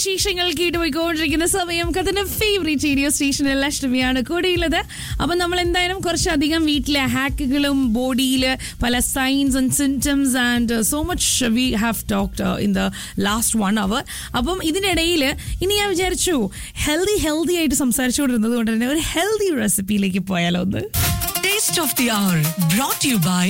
വിശേഷങ്ങൾ കേട്ടുപോയിക്കൊണ്ടിരിക്കുന്ന സമയം കഥന്റെ favourite radio സ്റ്റേഷനിൽ ലക്ഷ്മിയാണ് കൂടെയുള്ളത് അപ്പം നമ്മൾ എന്തായാലും കുറച്ചധികം വീട്ടിലെ ഹാക്കുകളും ബോഡിയിൽ പല signs and symptoms and so much we have talked in the last one hour അപ്പം ഇതിനിടയിൽ ഇനി ഞാൻ വിചാരിച്ചു ഹെൽത്തി ഹെൽത്തി ആയിട്ട് സംസാരിച്ചുകൊണ്ടിരുന്നത് കൊണ്ട് തന്നെ ഒരു ഹെൽത്തി റെസിപ്പിയിലേക്ക് പോയാലോ ഒന്ന് Taste of the Hour brought to you by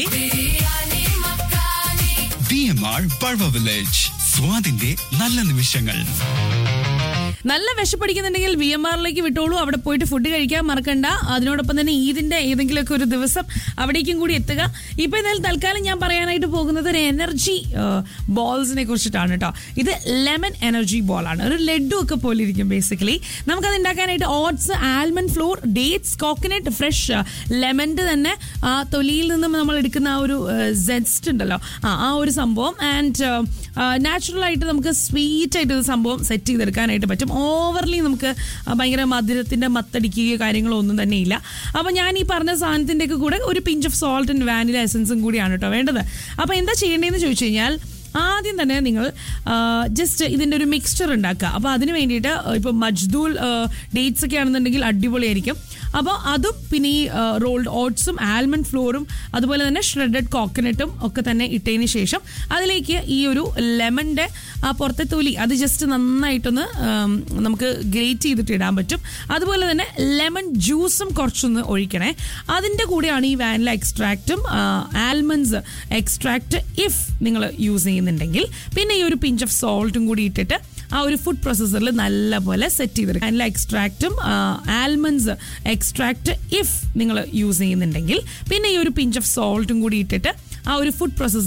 B M R Parva village സ്വാദിന്റെ നല്ല നിമിഷങ്ങൾ നല്ല വിശപ്പടിക്കുന്നുണ്ടെങ്കിൽ വി എം ആറിലേക്ക് വിട്ടോളൂ അവിടെ പോയിട്ട് ഫുഡ് കഴിക്കാൻ മറക്കണ്ട അതിനോടൊപ്പം തന്നെ ഈദിന്റെ ഏതെങ്കിലുമൊക്കെ ഒരു ദിവസം അവിടേക്കും കൂടി എത്തുക ഇപ്പൊ എന്തായാലും തൽക്കാലം ഞാൻ പറയാനായിട്ട് പോകുന്നത് ഒരു എനർജി ബോൾസിനെ കുറിച്ചിട്ടാണ് കേട്ടോ ഇത് ലെമൺ എനർജി ബോൾ ആണ് ഒരു ലഡു ഒക്കെ പോലെ ഇരിക്കും ബേസിക്കലി നമുക്കത് ഉണ്ടാക്കാനായിട്ട് oats almond flour dates coconut fresh ലെമൻ്റെ തന്നെ ആ തൊലിയിൽ നിന്നും നമ്മൾ എടുക്കുന്ന ആ ഒരു സെസ്റ്റ് ഉണ്ടല്ലോ ആ ആ ഒരു സംഭവം ആൻഡ് നാച്ചുറൽ ആയിട്ട് നമുക്ക് സ്വീറ്റ് ആയിട്ട് ഇത് സംഭവം സെറ്റ് ചെയ്തെടുക്കാനായിട്ട് പറ്റും ഓവർലി നമുക്ക് ആ, ഭയങ്കര മധുരത്തിന്റെ മത്തടിക്കുകയോ കാര്യങ്ങളോ ഒന്നും തന്നെ ഇല്ല അപ്പൊ ഞാൻ ഈ പറഞ്ഞ സാധനത്തിന്റെ ഒക്കെ കൂടെ ഒരു pinch of salt and vanilla എസൻസും കൂടിയാണ് കേട്ടോ വേണ്ടത് അപ്പൊ എന്താ ചെയ്യേണ്ടതെന്ന് ചോദിച്ചു കഴിഞ്ഞാൽ ആദ്യം തന്നെ നിങ്ങൾ ജസ്റ്റ് ഇതിൻ്റെ ഒരു മിക്സ്ചർ ഉണ്ടാക്കുക അപ്പോൾ അതിന് വേണ്ടിയിട്ട് ഇപ്പോൾ മജ്ദൂൽ ഡേറ്റ്സ് ഒക്കെ ആണെന്നുണ്ടെങ്കിൽ അടിപൊളിയായിരിക്കും അപ്പോൾ അതും പിന്നെ ഈ റോൾഡ് ഓട്സും ആൽമണ്ട് ഫ്ലോറും അതുപോലെ തന്നെ ഷ്രെഡഡ് കോക്കനട്ടും ഒക്കെ തന്നെ ഇട്ടതിന് ശേഷം അതിലേക്ക് ഈ ഒരു ലെമണിൻ്റെ ആ പുറത്തെ തൊലി അത് ജസ്റ്റ് നന്നായിട്ടൊന്ന് ആം, നമുക്ക് ഗ്രേറ്റ് ചെയ്തിട്ട് ഇടാൻ പറ്റും അതുപോലെ തന്നെ ലെമൺ ജ്യൂസും കുറച്ചൊന്ന് ഒഴിക്കണേ അതിൻ്റെ കൂടെയാണ് ഈ വാനില എക്സ്ട്രാക്റ്റും ആൽമണ്ട്സ് എക്സ്ട്രാക്റ്റ് ഇഫ് നിങ്ങൾ യൂസ് ചെയ്യുന്നുണ്ടെങ്കിൽ പിന്നെ ഈ ഒരു പിഞ്ച് ഓഫ് സോൾട്ടും കൂടി ഇട്ടിട്ട് ആ ഒരു ഫുഡ് പ്രോസസ്സറിൽ നല്ലപോലെ സെറ്റ് ചെയ്തെടുക്കും വാനില എക്സ്ട്രാക്റ്റും ആൽമണ്ട്സ് എക്സ്ട്രാക്റ്റ് ഇഫ് നിങ്ങൾ യൂസ് ചെയ്യുന്നുണ്ടെങ്കിൽ പിന്നെ ഈ ഒരു പിഞ്ച് ഓഫ് സോൾട്ടും കൂടി ഇട്ടിട്ട് ആ ഒരു ഫുഡ് പ്രോസസ്സർ